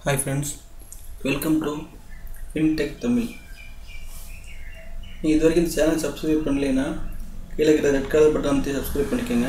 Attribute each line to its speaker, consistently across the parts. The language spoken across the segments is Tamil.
Speaker 1: hi friends welcome to Fintech Tamil நீங்கள் இது வரைக்கும் இந்த சேனல் சப்ஸ்கிரைப் பண்ணலைன்னா கீழே இருக்கிற ரெட் கலர் பட்டன் அமைத்து சப்ஸ்கிரைப் பண்ணிக்கோங்க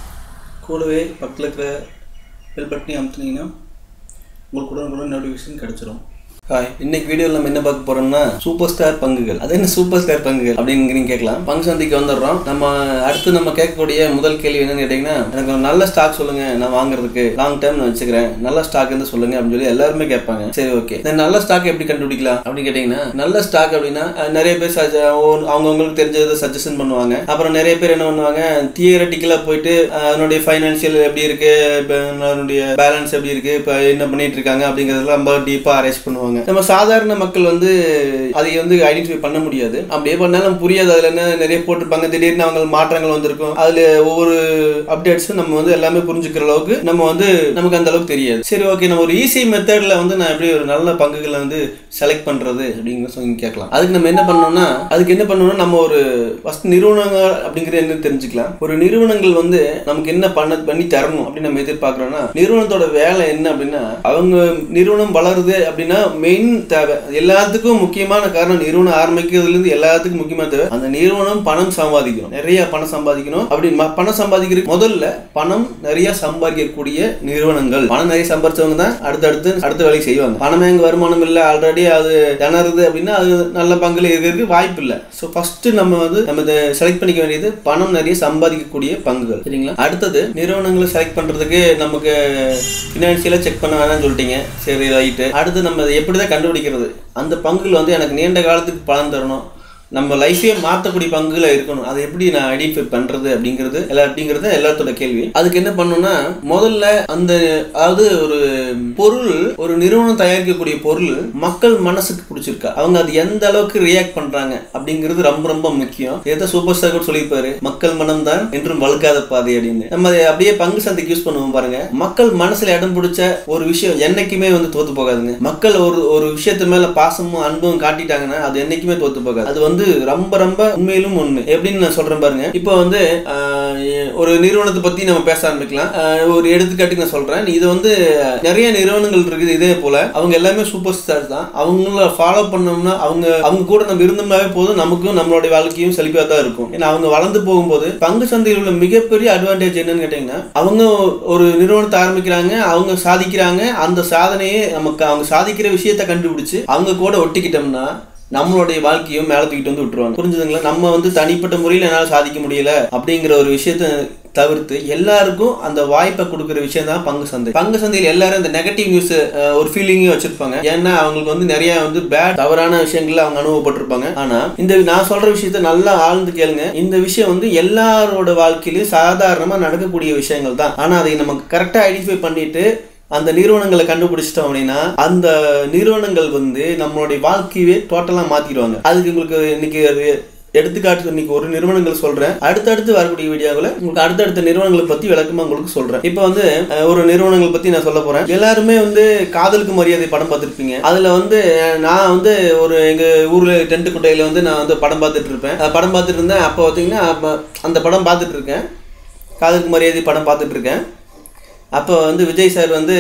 Speaker 1: கூடவே பக்கத்தில் இருக்கிற பெல் பட்டனையும் அமுத்துனீங்கன்னா உங்களுக்கு உடனுக்குடன் நோட்டிஃபிகேஷன் கிடச்சிரும் ஹாய் இன்னைக்கு வீடியோவில் நம்ம என்ன பார்க்க போறோம்னா சூப்பர் ஸ்டார் பங்குகள் அது என்ன சூப்பர் ஸ்டார் பங்குகள் அப்படின்னு நீங்க கேட்கலாம் பங்கு சந்தைக்கு வந்துடுறோம் நம்ம அடுத்து நம்ம கேட்கக்கூடிய முதல் கேள்வி என்னன்னு கேட்டிங்கன்னா எனக்கு ஒரு நல்ல ஸ்டாக் சொல்லுங்க நான் வாங்குறதுக்கு லாங் டைம் நான் வச்சுக்கிறேன் நல்ல ஸ்டாக் இருந்து சொல்லுங்க அப்படின்னு சொல்லி எல்லாருமே கேட்பாங்க சரி ஓகே இந்த நல்ல ஸ்டாக் எப்படி கண்டுபிடிக்கலாம் அப்படின்னு கேட்டிங்கன்னா நல்ல ஸ்டாக் அப்படின்னா அஹ், நிறைய பேர் suggest- அவங்க- அவங்கவங்களுக்கு தெரிஞ்சதை சஜஷன் பண்ணுவாங்க அப்புறம் நிறைய பேர் என்ன பண்ணுவாங்க தியரட்டிக்கலாக போயிட்டு அஹ், அதனுடைய ஃபைனான்சியல் எப்படி இருக்கு இப்ப அதனுடைய பேலன்ஸ் எப்படி இருக்கு இப்போ என்ன பண்ணிட்டு இருக்காங்க அப்படிங்கிறதெல்லாம் ரொம்ப டீப்பாக அரேஞ்ச் பண்ணுவாங்க நம்ம சாதாரண மக்கள் வந்து அதை வந்து ஐடென்டிஃபை பண்ண முடியாது அப்படியே பண்ணாலும் நமக்கு புரியாது அதில் என்ன நிறைய போட்டிருப்பாங்க திடீர்னு அவங்க மாற்றங்கள் வந்திருக்கும் அதில் ஒவ்வொரு அப்டேட்ஸும் நம்ம வந்து எல்லாமே புரிஞ்சுக்கிற அளவுக்கு நம்ம வந்து நமக்கு அந்த அளவுக்கு தெரியாது சரி ஓகே நம்ம ஒரு ஈஸி மெத்தடில் வந்து நான் எப்படி ஒரு நல்ல பங்குகளை வந்து செலக்ட் பண்ணுறது அப்படிங்கிற சொல்லி கேட்கலாம் அதுக்கு நம்ம என்ன பண்ணணும்னா அதுக்கு என்ன பண்ணணும்னா நம்ம ஒரு ஃபர்ஸ்ட் நிறுவனங்கள் அப்படிங்கிறது என்ன தெரிஞ்சுக்கலாம் ஒரு நிறுவனங்கள் வந்து நமக்கு என்ன பண்ண பண்ணி தரணும் அப்படின்னு நம்ம எதிர்பார்க்குறோம்னா நிறுவனத்தோட வேலை என்ன அப்படின்னா அவங்க நிறுவனம் வளருது அப்படின்னா மெயின் தேவை எல்லாத்துக்கும் முக்கியமான காரணம் நிறுவனம் ஆரம்பிக்கிறதுலேருந்து எல்லாத்துக்கும் முக்கியமான தேவை அந்த நிறுவனம் பணம் சம்பாதிக்கணும் நிறைய பணம் சம்பாதிக்கணும் அப்படி ம- பணம் சம்பாதிக்கிற முதல்ல பணம் நிறைய சம்பாதிக்கக்கூடிய நிறுவனங்கள் பணம் நிறைய சம்பாதிச்சவங்க தான் அடுத்தடுத்து அடுத்த வேலையை செய்வாங்க பணம் எங்க வருமானம் இல்லை ஆல்ரெடி அது திணறுது அப்படின்னா அது நல்ல பங்குல இருக்கிறதுக்கு வாய்ப்பு இல்லை ஸோ ஃபர்ஸ்ட் நம்ம வந்து நம்ம இதை செலக்ட் பண்ணிக்க வேண்டியது பணம் நிறைய சம்பாதிக்கக்கூடிய பங்குகள் சரிங்களா அடுத்தது நிறுவனங்களை செலக்ட் பண்றதுக்கு நமக்கு ஃபினான்ஷியலாக செக் பண்ண வேணாம்னு சொல்லிட்டீங்க சரி ரைட்டு அடுத்து நம்ம அதை எப்படி தான் கண்டுபிடிக்கிறது அந்த பங்குகள் வந்து எனக்கு நீண்ட காலத்துக்கு பலன் தரணும் நம்ம லைஃபே மாற்றக்கூடிய பங்குகளை இருக்கணும் அதை எப்படி நான் ஐடென்டிஃபை பண்றது அப்படிங்கிறது எல்லா அப்படிங்கிறது எல்லாத்தோட கேள்வி அதுக்கு என்ன பண்ணணும்னா முதல்ல அந்த அதாவது ஒரு பொருள் ஒரு நிறுவனம் தயாரிக்கக்கூடிய பொருள் மக்கள் மனசுக்கு பிடிச்சிருக்கா அவங்க அது எந்த அளவுக்கு ரியாக்ட் பண்றாங்க அப்படிங்கிறது ரொம்ப ரொம்ப முக்கியம் ஏதோ சூப்பர் ஸ்டார் கூட சொல்லியிருப்பாரு மக்கள் மனம் தான் என்றும் வழுக்காத பாதை அப்படின்னு நம்ம அதை அப்படியே பங்கு சந்தைக்கு யூஸ் பண்ணுவோம் பாருங்க மக்கள் மனசுல இடம் பிடிச்ச ஒரு விஷயம் என்னைக்குமே வந்து தோத்து போகாதுங்க மக்கள் ஒரு ஒரு விஷயத்து மேல பாசமும் அன்பும் காட்டிட்டாங்கன்னா அது என்னைக்குமே தோத்து போகாது அது வந்து ரொம்ப ரொம்ப உண்மையிலும் உண்மை எப்படின்னு நான் சொல்றேன் பாருங்க இப்போ வந்து ஆஹ், ஒரு நிறுவனத்தை பத்தி நம்ம பேச ஆரம்பிக்கலாம் ஆஹ், ஒரு எடுத்துக்காட்டுக்கு நான் சொல்றேன் இது வந்து நிறைய நிறுவனங்கள் இருக்குது இதே போல அவங்க எல்லாமே சூப்பர் ஸ்டார்ஸ் தான் அவங்கள ஃபாலோ பண்ணோம்னா அவங்க அவங்க கூட நம்ம இருந்தோம்னாவே போதும் நமக்கும் நம்மளுடைய வாழ்க்கையும் செழிப்பாக தான் இருக்கும் ஏன்னா அவங்க வளர்ந்து போகும்போது பங்கு சந்தையில் உள்ள மிகப்பெரிய அட்வான்டேஜ் என்னன்னு கேட்டீங்கன்னா அவங்க ஒரு நிறுவனத்தை ஆரம்பிக்கிறாங்க அவங்க சாதிக்கிறாங்க அந்த சாதனையை நமக்கு அவங்க சாதிக்கிற விஷயத்தை கண்டுபிடிச்சு அவங்க கூட ஒட்டிக்கிட்டோம்னா நம்மளுடைய வாழ்க்கையும் மேலே தூக்கிட்டு வந்து விட்டுருவாங்க புரிஞ்சுதுங்களா நம்ம வந்து தனிப்பட்ட முறையில் என்னால் சாதிக்க முடியல அப்படிங்கிற ஒரு விஷயத்த தவிர்த்து எல்லாருக்கும் அந்த வாய்ப்பை கொடுக்குற விஷயம் தான் பங்கு சந்தை பங்கு சந்தையில் எல்லாரும் இந்த நெகட்டிவ் நியூஸ் ஒரு ஃபீலிங்கும் வச்சிருப்பாங்க ஏன்னா அவங்களுக்கு வந்து நிறைய வந்து பேட் தவறான விஷயங்கள்ல அவங்க அனுபவப்பட்டிருப்பாங்க ஆனா இந்த நான் சொல்ற விஷயத்த நல்லா ஆழ்ந்து கேளுங்க இந்த விஷயம் வந்து எல்லாரோட வாழ்க்கையிலும் சாதாரணமா நடக்கக்கூடிய விஷயங்கள் தான் ஆனா அதை நமக்கு கரெக்டா ஐடென்டிஃபை பண்ணிட்டு அந்த நிறுவனங்களை கண்டுபிடிச்சிட்டோம் அப்படின்னா அந்த நிறுவனங்கள் வந்து நம்மளுடைய வாழ்க்கையவே டோட்டலாக மாத்திடுவாங்க அதுக்கு உங்களுக்கு இன்னைக்கு அது எடுத்துக்காட்டு இன்னைக்கு ஒரு நிறுவனங்கள் சொல்றேன் அடுத்தடுத்து வரக்கூடிய வீடியோவில் உங்களுக்கு அடுத்தடுத்த நிறுவனங்களை பத்தி விளக்கமா உங்களுக்கு சொல்றேன் இப்போ வந்து அஹ், ஒரு நிறுவனங்கள் பத்தி நான் சொல்ல போறேன் எல்லாருமே வந்து காதலுக்கு மரியாதை படம் பார்த்துருப்பீங்க அதுல வந்து அஹ், நான் வந்து ஒரு எங்க ஊர்ல டென்ட் குட்டையில வந்து நான் வந்து படம் பார்த்துட்டு இருப்பேன் அஹ், படம் பார்த்துட்டு இருந்தேன் அப்போ பார்த்தீங்கன்னா அப்ப அந்த படம் பார்த்துட்டு இருக்கேன் காதலுக்கு மரியாதை படம் பார்த்துட்டு இருக்கேன் அப்போ வந்து விஜய் சார் வந்து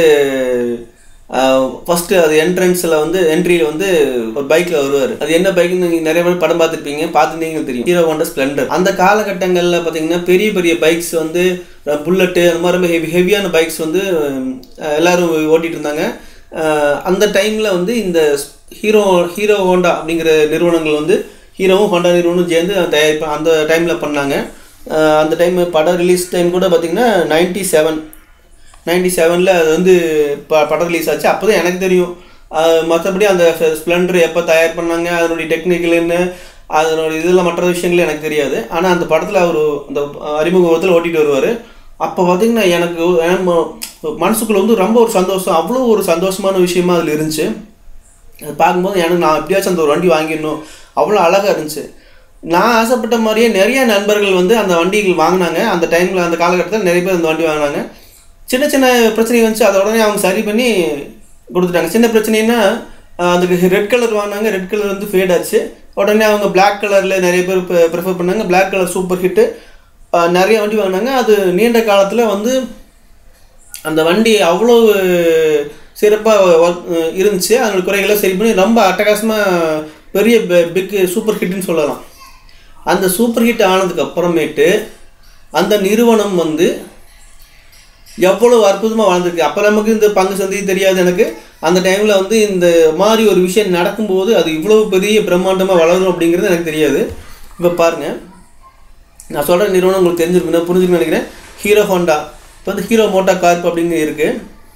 Speaker 1: ஃபஸ்ட்டு அது என்ட்ரன்ஸில் வந்து என்ட்ரியில் வந்து ஒரு பைக்கில் வருவார் அது என்ன பைக்னு நீங்கள் நிறைய பேர் படம் பார்த்துருப்பீங்க பார்த்துருந்தீங்க தெரியும் ஹீரோ ஹோண்டா ஸ்ப்ளெண்டர் அந்த காலகட்டங்களில் பார்த்தீங்கன்னா பெரிய பெரிய பைக்ஸ் வந்து புல்லட்டு அந்த மாதிரி ரொம்ப ஹெவி ஹெவியான பைக்ஸ் வந்து அஹ், எல்லாரும் ஓட்டிகிட்டு இருந்தாங்க அஹ், அந்த டைமில் வந்து இந்த ஹீரோ ஹீரோ ஹோண்டா அப்படிங்கிற நிறுவனங்கள் வந்து ஹீரோவும் ஹோண்டா நிறுவனம் சேர்ந்து தயாரிப்பு அந்த டைமில் பண்ணாங்க அஹ், அந்த டைம் படம் ரிலீஸ் டைம் கூட பார்த்தீங்கன்னா நைன்டி செவன் நைன்டி செவனில் அது வந்து ப படம் ரிலீஸ் ஆச்சு அப்போ தான் எனக்கு தெரியும் மற்றபடி அந்த ஸ்ப்ளெண்டர் எப்போ தயார் பண்ணாங்க அதனுடைய டெக்னிக்கல் என்ன அதனுடைய இதெல்லாம் மற்ற விஷயங்கள் எனக்கு தெரியாது ஆனால் அந்த படத்தில் அவர் அந்த அறிமுகத்தில் ஓட்டிட்டு வருவார் அப்போ பார்த்தீங்கன்னா எனக்கு ஏன் மனசுக்குள்ள வந்து ரொம்ப ஒரு சந்தோஷம் அவ்வளோ ஒரு சந்தோஷமான விஷயமா அதில் இருந்துச்சு அது பார்க்கும்போது எனக்கு நான் எப்படியாச்சும் அந்த ஒரு வண்டி வாங்கிடணும் அவ்வளோ அழகாக இருந்துச்சு நான் ஆசைப்பட்ட மாதிரியே நிறைய நண்பர்கள் வந்து அந்த வண்டிகள் வாங்கினாங்க அந்த டைமில் அந்த காலகட்டத்தில் நிறைய பேர் அந்த வண்டி வாங்கினாங்க சின்ன சின்ன பிரச்சனை வந்துச்சு அதை உடனே அவங்க சரி பண்ணி கொடுத்துட்டாங்க சின்ன பிரச்சனைனா ஆஹ் அதுக்கு ரெட் கலர் வாங்கினாங்க ரெட் கலர் வந்து ஃபேட் ஆச்சு உடனே அவங்க Black கலரில் நிறைய பேர் ப்ரிஃபர் பண்ணாங்க Black கலர் சூப்பர் ஹிட்டு நிறைய வண்டி வாங்கினாங்க அது நீண்ட காலத்தில் வந்து அந்த வண்டி அவ்வளோ சிறப்பாக இருந்துச்சு அதனோட குறைகளை சரி பண்ணி ரொம்ப அட்டகாசமாக பெரிய பிக் சூப்பர் ஹிட்னு சொல்லலாம் அந்த சூப்பர் ஹிட் ஆனதுக்கு அப்புறமேட்டு அந்த நிறுவனம் வந்து எவ்வளோ அற்புதமாக வாழ்ந்துருக்கு அப்போ நமக்கு இந்த பங்கு சந்தை தெரியாது எனக்கு அந்த டைமில் வந்து இந்த மாதிரி ஒரு விஷயம் நடக்கும்போது அது இவ்வளோ பெரிய பிரம்மாண்டமாக வளரும் அப்படிங்கிறது எனக்கு தெரியாது இப்போ பாருங்கள் நான் சொல்கிற நிறுவனம் உங்களுக்கு தெரிஞ்சிருக்குன்னு புரிஞ்சுக்கணும்னு நினைக்கிறேன் ஹீரோ ஹோண்டா இப்போ வந்து ஹீரோ மோட்டா கார்ப் அப்படிங்கிறது இருக்குது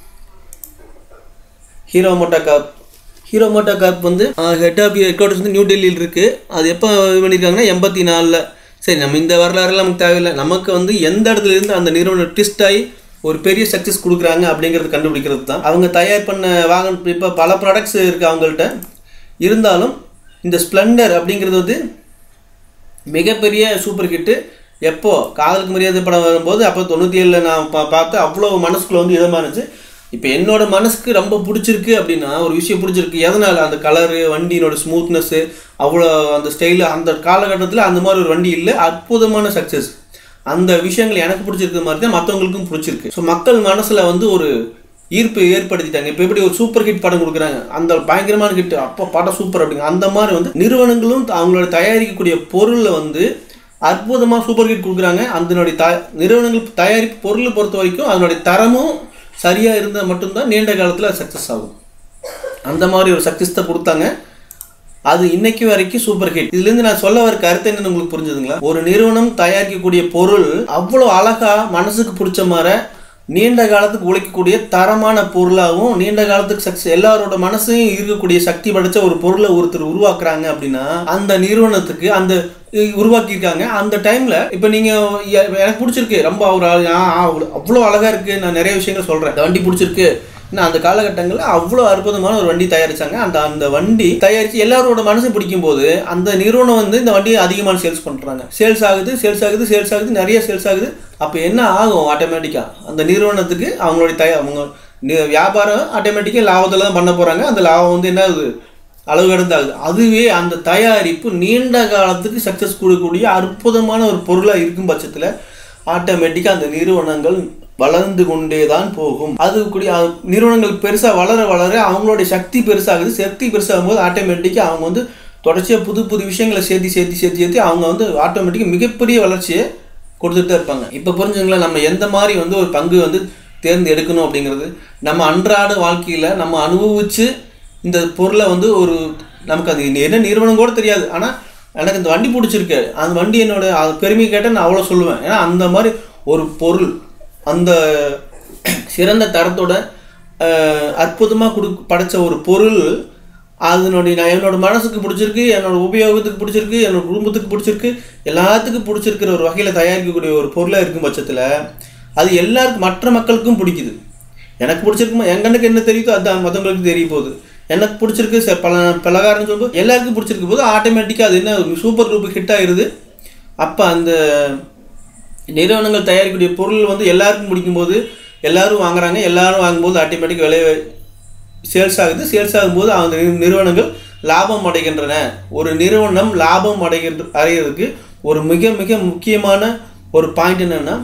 Speaker 1: Hero MotoCorp Hero MotoCorp வந்து ஹெட் ஆஃப் ஹெட் குவார்ட்டர்ஸ் வந்து நியூ டெல்லியில் இருக்குது அது எப்போ இது பண்ணியிருக்காங்கன்னா எண்பத்தி நாலில் சரி நம்ம இந்த வரலாறுலாம் நமக்கு தேவையில்லை நமக்கு வந்து எந்த இடத்துல இருந்து அந்த நிறுவனம் ட்விஸ்ட் ஆகி ஒரு பெரிய சக்ஸஸ் கொடுக்குறாங்க அப்படிங்கிறது கண்டுபிடிக்கிறது தான் அவங்க தயார் பண்ண வாகன இப்போ பல ப்ராடக்ட்ஸ் இருக்குது அவங்கள்ட்ட இருந்தாலும் இந்த ஸ்ப்ளெண்டர் அப்படிங்கிறது வந்து மிகப்பெரிய சூப்பர் ஹிட்டு எப்போ காதலுக்கு மரியாதை படம் வரும்போது அப்போ தொண்ணூற்றி ஏழில் நான் பா பார்த்து அவ்வளோ மனசுக்குள்ள வந்து இதமாக இருந்துச்சு இப்போ என்னோட மனசுக்கு ரொம்ப பிடிச்சிருக்கு அப்படின்னா ஒரு விஷயம் பிடிச்சிருக்கு எதனால் அந்த கலரு வண்டியினோட ஸ்மூத்னஸ்ஸு அவ்வளோ அந்த ஸ்டைலு அந்த காலகட்டத்தில் அந்த மாதிரி ஒரு வண்டி இல்லை அற்புதமான சக்ஸஸ் அந்த விஷயங்கள் எனக்கு பிடிச்சிருக்க மாதிரி தான் மற்றவங்களுக்கும் பிடிச்சிருக்கு ஸோ மக்கள் மனசில் வந்து ஒரு ஈர்ப்பு ஏற்படுத்திட்டாங்க இப்போ எப்படி ஒரு சூப்பர் ஹிட் படம் கொடுக்குறாங்க அந்த பயங்கரமான ஹிட் அப்போ படம் சூப்பர் அப்படிங்க அந்த மாதிரி வந்து நிறுவனங்களும் அவங்களோட தயாரிக்கக்கூடிய பொருளில் வந்து அற்புதமாக சூப்பர் ஹிட் கொடுக்குறாங்க அதனுடைய த நிறுவனங்கள் தயாரிப்பு பொருளை பொறுத்த வரைக்கும் அதனுடைய தரமும் சரியாக இருந்தால் மட்டும்தான் நீண்ட காலத்தில் சக்ஸஸ் ஆகும் அந்த மாதிரி ஒரு சக்ஸஸ் தான் கொடுத்தாங்க அது இன்னைக்கு வரைக்கும் சூப்பர் ஹிட் இதுலேருந்து நான் சொல்ல வர கருத்து என்னன்னு உங்களுக்கு புரிஞ்சுதுங்களா ஒரு நிறுவனம் தயாரிக்கக்கூடிய பொருள் அவ்வளோ அழகா மனசுக்கு பிடிச்ச மாதிரி நீண்ட காலத்துக்கு உழைக்கக்கூடிய தரமான பொருளாகவும் நீண்ட காலத்துக்கு சக்ஸ் எல்லாரோட மனசையும் இருக்கக்கூடிய சக்தி படைச்ச ஒரு பொருளை ஒருத்தர் உருவாக்குறாங்க அப்படின்னா அந்த நிறுவனத்துக்கு அந்த உருவாக்கியிருக்காங்க அந்த டைம்ல இப்போ நீங்க எ- எனக்கு பிடிச்சிருக்கு ரொம்ப ஒரு அவ்வளோ அழகா இருக்கு நான் நிறைய விஷயங்கள் சொல்றேன் இந்த வண்டி பிடிச்சிருக்கு ஏன்னா அந்த காலகட்டங்களில் அவ்வளோ அற்புதமான ஒரு வண்டி தயாரிச்சாங்க அந்த அந்த வண்டி தயாரித்து எல்லாரோட மனசு பிடிக்கும் போது அந்த நிறுவனம் வந்து இந்த வண்டியை அதிகமாக சேல்ஸ் பண்ணுறாங்க சேல்ஸ் ஆகுது சேல்ஸ் ஆகுது சேல்ஸ் ஆகுது நிறைய சேல்ஸ் ஆகுது அப்போ என்ன ஆகும் ஆட்டோமேட்டிக்காக அந்த நிறுவனத்துக்கு அவங்களுடைய தய அவங்க நி- வியாபாரம் ஆட்டோமேட்டிக்காக லாபத்தில் தான் பண்ண போகிறாங்க அந்த லாபம் வந்து என்ன ஆகுது அளவு கடந்தாகுது அதுவே அந்த தயாரிப்பு நீண்ட காலத்துக்கு சக்ஸஸ் கொடுக்கக்கூடிய அற்புதமான ஒரு பொருளாக இருக்கும் பட்சத்தில் ஆட்டோமேட்டிக்காக அந்த நிறுவனங்கள் வளர்ந்து கொண்டே தான் போகும் அது கூடிய அ- நிறுவனங்கள் பெருசாக வளர வளர அவங்களுடைய சக்தி பெருசாகுது சக்தி பெருசாகும் போது ஆட்டோமேட்டிக்காக அவங்க வந்து தொடர்ச்சியாக புது புது விஷயங்களை சேர்த்து சேர்த்து சேர்த்து சேர்த்து அவங்க வந்து ஆட்டோமேட்டிக்காக மிகப்பெரிய வளர்ச்சியை கொடுத்துட்டு தான் இருப்பாங்க இப்போ புரிஞ்சுங்களா நம்ம எந்த மாதிரி வந்து ஒரு பங்கு வந்து தேர்ந்தெடுக்கணும் அப்படிங்கிறது நம்ம அன்றாட வாழ்க்கையில் நம்ம அனுபவிச்சு இந்த பொருளை வந்து ஒரு நமக்கு அது என்ன நிறுவனம் கூட தெரியாது ஆனால் எனக்கு இந்த வண்டி பிடிச்சிருக்கு அந்த வண்டி என்னோட அது பெருமை கேட்டால் நான் அவ்வளோ சொல்லுவேன் ஏன்னா அந்த மாதிரி ஒரு பொருள் அந்த சிறந்த தரத்தோட அற்புதமாக கொடு படைச்ச ஒரு பொருள் அதனுடைய நான் என்னோட மனசுக்கு பிடிச்சிருக்கு என்னோட உபயோகத்துக்கு பிடிச்சிருக்கு என்னோட குடும்பத்துக்கு பிடிச்சிருக்கு எல்லாத்துக்கும் பிடிச்சிருக்கிற ஒரு வகையில் தயாரிக்கக்கூடிய ஒரு பொருளாக இருக்கும் பட்சத்தில் அது எல்லாருக்கும் மற்ற மக்களுக்கும் பிடிக்குது எனக்கு பிடிச்சிருக்குமா என் கண்ணுக்கு என்ன தெரியுதோ அது மற்றவங்களுக்கு தெரிய போகுது எனக்கு பிடிச்சிருக்கு ச- பல பலகாரம்னு சொல்லும்போது எல்லாருக்கும் பிடிச்சிருக்கு போது ஆட்டோமேட்டிக்காக அது என்ன சூப்பர் குரூப் ஹிட் ஆயிருது அப்போ அந்த நிறுவனங்கள் தயாரிக்கக்கூடிய பொருள் வந்து எல்லாருக்கும் பிடிக்கும்போது எல்லாரும் வாங்குறாங்க எல்லாரும் வாங்கும்போது ஆட்டோமேட்டிக் விலை சேல்ஸ் ஆகுது சேல்ஸ் ஆகும்போது அந்த நிறு- நிறுவனங்கள் லாபம் அடைகின்றன ஒரு நிறுவனம் லாபம் அடைகின்ற அடைகிறதுக்கு ஒரு மிக மிக முக்கியமான ஒரு பாயிண்ட் என்னன்னா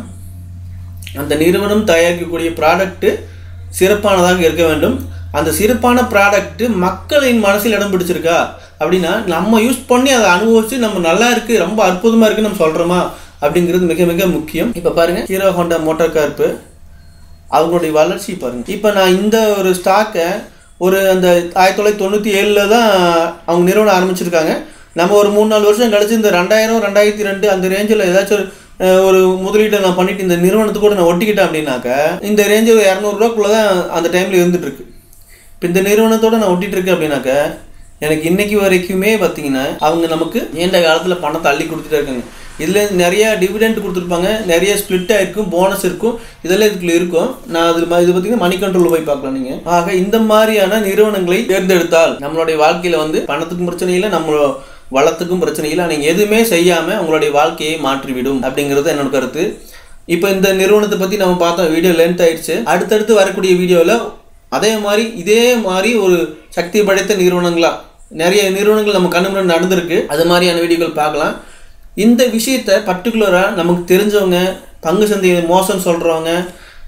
Speaker 1: அந்த நிறுவனம் தயாரிக்கக்கூடிய ப்ராடக்ட்டு சிறப்பானதாக இருக்க வேண்டும் அந்த சிறப்பான ப்ராடக்ட்டு மக்களின் மனசில் இடம் பிடிச்சிருக்கா அப்படின்னா நம்ம யூஸ் பண்ணி அதை அனுபவிச்சு நம்ம நல்லா இருக்கு ரொம்ப அற்புதமாக இருக்குன்னு நம்ம சொல்கிறோமா அப்படிங்கிறது மிக மிக முக்கியம் இப்போ பாருங்க ஹீரோ ஹோண்டா மோட்டார் கார்ப்பு அவங்களுடைய வளர்ச்சி பாருங்க இப்போ நான் இந்த ஒரு ஸ்டாக்கை ஒரு அந்த ஆயிரத்தி தொள்ளாயிரத்தி தொண்ணூற்றி ஏழில் தான் அவங்க நிறுவனம் ஆரம்பிச்சிருக்காங்க நம்ம ஒரு மூணு நாலு வருஷம் கழிச்சு இந்த ரெண்டாயிரம் ரெண்டாயிரத்தி ரெண்டு அந்த ரேஞ்சில் ஏதாச்சும் ஒரு அஹ், ஒரு முதலீட்டை நான் பண்ணிட்டு இந்த நிறுவனத்துக்கு கூட நான் ஒட்டிக்கிட்டேன் அப்படின்னாக்க இந்த ரேஞ்சில் இரநூறுவாக்குள்ளே தான் அந்த டைமில் இருந்துட்டு இருக்கு இப்போ இந்த நிறுவனத்தோட நான் ஒட்டிட்டு இருக்கேன் அப்படின்னாக்க எனக்கு இன்னைக்கு வரைக்குமே பார்த்தீங்கன்னா அவங்க நமக்கு நீண்ட காலத்தில் பணத்தை அள்ளி கொடுத்துட்டே இருக்காங்க இதில் நிறைய டிவிடெண்ட் கொடுத்துருப்பாங்க நிறைய ஸ்ப்ளிட் ஆயிருக்கும் போனஸ் இருக்கும் இதெல்லாம் இதுக்குள்ள இருக்கும் நான் அது இது பார்த்தீங்கன்னா மணி கண்ட்ரோல் போய் பார்க்கலாம் நீங்கள் ஆக இந்த மாதிரியான நிறுவனங்களை தேர்ந்தெடுத்தால் நம்மளுடைய வாழ்க்கையில் வந்து பணத்துக்கும் பிரச்சனை இல்லை நம்ம வளத்துக்கும் பிரச்சனை இல்லை நீங்கள் எதுவுமே செய்யாமல் உங்களுடைய வாழ்க்கையை மாற்றிவிடும் அப்படிங்கிறது என்னோட கருத்து இப்போ இந்த நிறுவனத்தை பற்றி நம்ம பார்த்தோம் வீடியோ லென்த் ஆயிடுச்சு அடுத்தடுத்து வரக்கூடிய வீடியோவில் அதே மாதிரி இதே மாதிரி ஒரு சக்தி படைத்த நிறுவனங்களா நிறைய நிறுவனங்கள் நம்ம கண்ணு முன்னாடி நடந்திருக்கு அது மாதிரியான வீடியோக்கள் பார்க்கலாம் இந்த விஷயத்த பர்டிகுலராக நமக்கு தெரிஞ்சவங்க பங்கு சந்தையை மோசம் சொல்கிறவங்க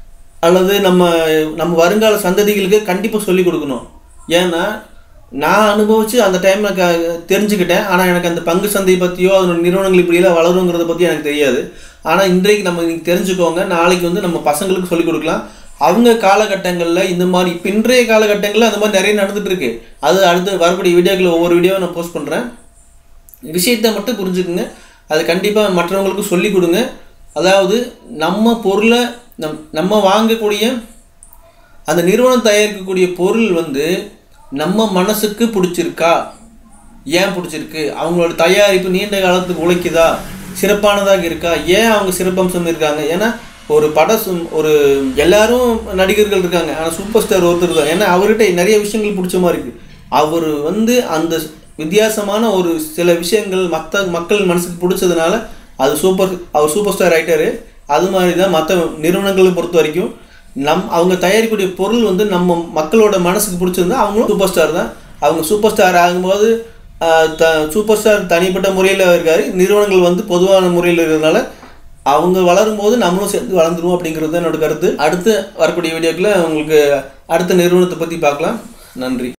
Speaker 1: அல்லது நம்ம நம்ம வருங்கால சந்ததிகளுக்கு கண்டிப்பாக சொல்லிக் கொடுக்கணும் ஏன்னா நான் அனுபவித்து அந்த டைமில் க தெரிஞ்சுக்கிட்டேன் ஆனால் எனக்கு அந்த பங்கு சந்தை பற்றியோ அதனோட நிறுவனங்கள் இப்படியெல்லாம் வளருங்கிறத பற்றி எனக்கு தெரியாது ஆனால் இன்றைக்கு நம்ம இன்னைக்கு தெரிஞ்சுக்கோங்க நாளைக்கு வந்து நம்ம பசங்களுக்கு சொல்லிக் கொடுக்கலாம் அவங்க காலகட்டங்களில் இந்த மாதிரி இப்போ இன்றைய காலகட்டங்களில் அந்த மாதிரி நிறைய நடந்துட்டு இருக்கு அது அடுத்து வரக்கூடிய வீடியோக்களில் ஒவ்வொரு வீடியோவை நான் போஸ்ட் பண்ணுறேன் விஷயத்தை மட்டும் புரிஞ்சுக்குங்க அது கண்டிப்பாக மற்றவங்களுக்கு சொல்லிக் கொடுங்க அதாவது நம்ம பொருளை நம் நம்ம வாங்கக்கூடிய அந்த நிறுவனம் தயாரிக்கக்கூடிய பொருள் வந்து நம்ம மனசுக்கு பிடிச்சிருக்கா ஏன் பிடிச்சிருக்கு அவங்களோட தயாரிப்பு நீண்ட காலத்துக்கு உழைக்குதா சிறப்பானதாக இருக்கா ஏன் அவங்க சிறப்பம்சம் இருக்காங்க ஏன்னா ஒரு பட சும்- ஒரு எல்லாரும் நடிகர்கள் இருக்காங்க ஆனால் சூப்பர் ஸ்டார் ஒருத்தர் தான் ஏன்னா அவர்கிட்ட நிறைய விஷயங்கள் பிடிச்ச மாதிரி இருக்கு அவர் வந்து அந்த வித்தியாசமான ஒரு சில விஷயங்கள் மற்ற மக்கள் மனசுக்கு பிடிச்சதுனால அது சூப்பர் அவர் சூப்பர் ஸ்டார் ஆயிட்டாரு அது மாதிரி தான் மற்ற நிறுவனங்களை பொறுத்த வரைக்கும் நம் அவங்க தயாரிக்கக்கூடிய பொருள் வந்து நம்ம மக்களோட மனசுக்கு பிடிச்சிருந்தா அவங்களும் சூப்பர் ஸ்டார் தான் அவங்க சூப்பர் ஸ்டார் ஆகும்போது ஆஹ், த சூப்பர் ஸ்டார் தனிப்பட்ட முறையில் இருக்காரு நிறுவனங்கள் வந்து பொதுவான முறையில் இருக்கிறதுனால அவங்க வளரும் போது நம்மளும் சேர்ந்து வளர்ந்துருவோம் அப்படிங்கிறது தான் என்னோட கருத்து அடுத்து வரக்கூடிய வீடியோக்களில் உங்களுக்கு அடுத்த நிறுவனத்தை பற்றி பார்க்கலாம் நன்றி